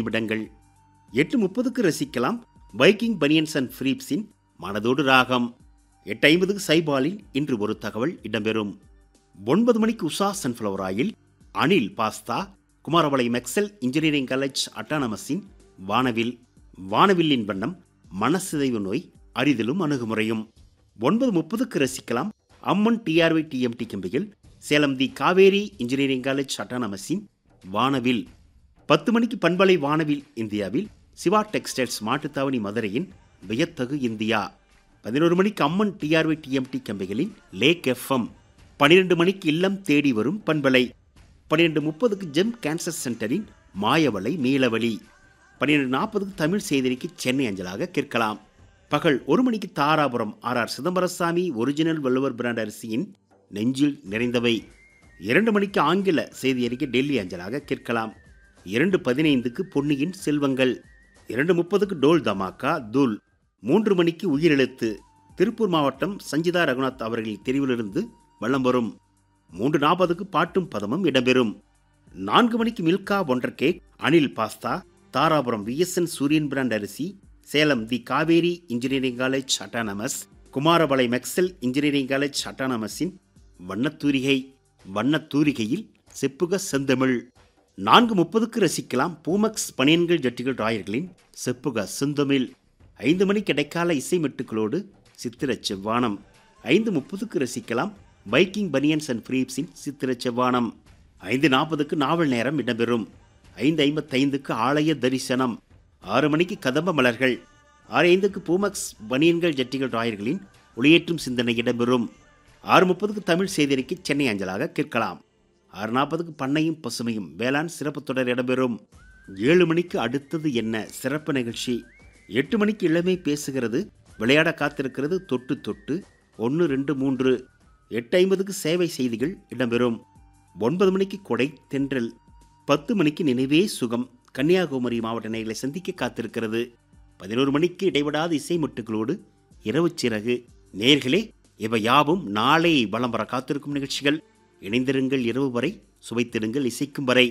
நிமிடங்கள் எட்டு முப்பதுக்கு ரசிக்கலாம் பைக்கிங் பனியன்ஸ் அண்ட் ஃப்ரீப்ஸின் மனதோடு ராகம் எட்டு ஐம்பதுக்கு சைபாலில் இன்று ஒரு தகவல் இடம்பெறும் ஒன்பது மணிக்கு Usha sunflower oil Anil pasta Kumarapalayam Excel engineering college அட்டானமஸின் வானவில் வானவில்லின் வண்ணம் மனசிதைவு நோய் அறிதலும் அணுகுமுறையும் ஒன்பது முப்பதுக்கு ரசிக்கலாம் அம்மன் டிஆர்வை டிஎம்டி கம்பிகள் Salem the Kaveri engineering college அட்டானமஸின் வானவில் பத்து மணிக்கு பண்பலை வானவில் இந்தியாவில் சிவா டெக்ஸ்டைல்ஸ் மாட்டுத்தாவணி மதுரையின் வியத்தகு இந்தியா பதினோரு மணிக்கு அம்மன் டிஆர்வி டிஎம்டி கம்பிகளின் லேக் எஃப்எம் பன்னிரெண்டு மணிக்கு இல்லம் தேடி வரும் பண்பலை பன்னிரெண்டு முப்பதுக்கு ஜெம் கேன்சர் சென்டரின் மாயவளை மீளவழி பன்னிரெண்டு நாற்பதுக்கு தமிழ் செய்திக்கு சென்னை அஞ்சலாக கேட்கலாம் பகல் ஒரு மணிக்கு Dharapuram R R Chidambaraswamy original Valluvar brand அரிசியின் நெஞ்சில் நிறைந்தவை இரண்டு மணிக்கு ஆங்கில செய்தி அறிக்கை டெல்லி அஞ்சலாக கேட்கலாம் இரண்டு பதினைந்துக்கு பொன்னியின் செல்வங்கள் இரண்டு முப்பதுக்கு டோல் தமாக்கா தூல் மூன்று மணிக்கு உயிரெழுத்து திருப்பூர் மாவட்டம் சஞ்சிதா ரகுநாத் அவர்களின் தெரிவிலிருந்து வள்ளம் வரும் மூன்று நாற்பதுக்கு பாட்டும் பதமும் இடம்பெறும் நான்கு மணிக்கு மில்கா ஒன்றர் cake Anil pasta Dharapuram V S N Suriyan brand அரிசி Salem the Kaveri engineering college autonomous Kumarapalayam Excel engineering college அட்டானமஸின் வண்ணத்தூரிகை வண்ணத்தூரிகையில் செப்புக செந்தமிழ் நான்கு முப்பதுக்கு ரசிக்கலாம் பூமக்ஸ் பனியன்கள் ஜட்டிகள் ராயர்களின் செப்புக செந்தமிழ் ஐந்து மணிக்கு இடைக்கால இசை மெட்டுக்களோடு சித்திர செவ்வானம் ஐந்து முப்பதுக்கு ரசிக்கலாம் பைக்கிங் பனியன்ஸ் அண்ட் ஃப்ரீப்ஸின் சித்திர செவ்வானம் ஐந்து நாற்பதுக்கு நாவல் நேரம் இடம்பெறும் ஐந்து ஐம்பத்தைந்துக்கு ஆலய தரிசனம் ஆறு மணிக்கு கதம்ப மலர்கள் ஆறு ஐந்துக்கு பூமக்ஸ் பனியன்கள் ஜட்டிகள் ராயர்களின் ஒளியேற்றும் சிந்தனை இடம்பெறும் ஆறு முப்பதுக்கு தமிழ் செய்திக்கு சென்னை அஞ்சலாக கேட்கலாம் ஆறு நாற்பதுக்கு பண்ணையும் பசுமையும் வேளாண் சிறப்பு தொடர் இடம்பெறும் ஏழு மணிக்கு அடுத்தது என்ன சிறப்பு நிகழ்ச்சி எட்டு மணிக்கு இளமை பேசுகிறது விளையாட காத்திருக்கிறது தொட்டு தொட்டு ஒன்று ரெண்டு மூன்று எட்டு ஐம்பதுக்கு சேவை செய்திகள் இடம்பெறும் ஒன்பது மணிக்கு கொடை தென்றல் பத்து மணிக்கு நினைவே சுகம் கன்னியாகுமரி மாவட்ட நேர்களை சந்திக்க காத்திருக்கிறது பதினோரு மணிக்கு இடைவிடாத இசை முட்டுகளோடு இரவு சிறகு நேர்களே இவை யாவும் நாளை வலம் வர காத்திருக்கும் நிகழ்ச்சிகள் இணைந்திருங்கள் இரவு வரை சுவைத்திடுங்கள் இசைக்கும் வரை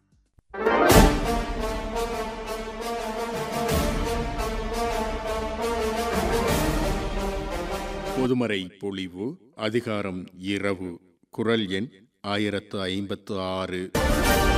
பொதுமறை பொழிவு அதிகாரம் இரவு குரல் எண் ஆயிரத்து ஐம்பத்து ஆறு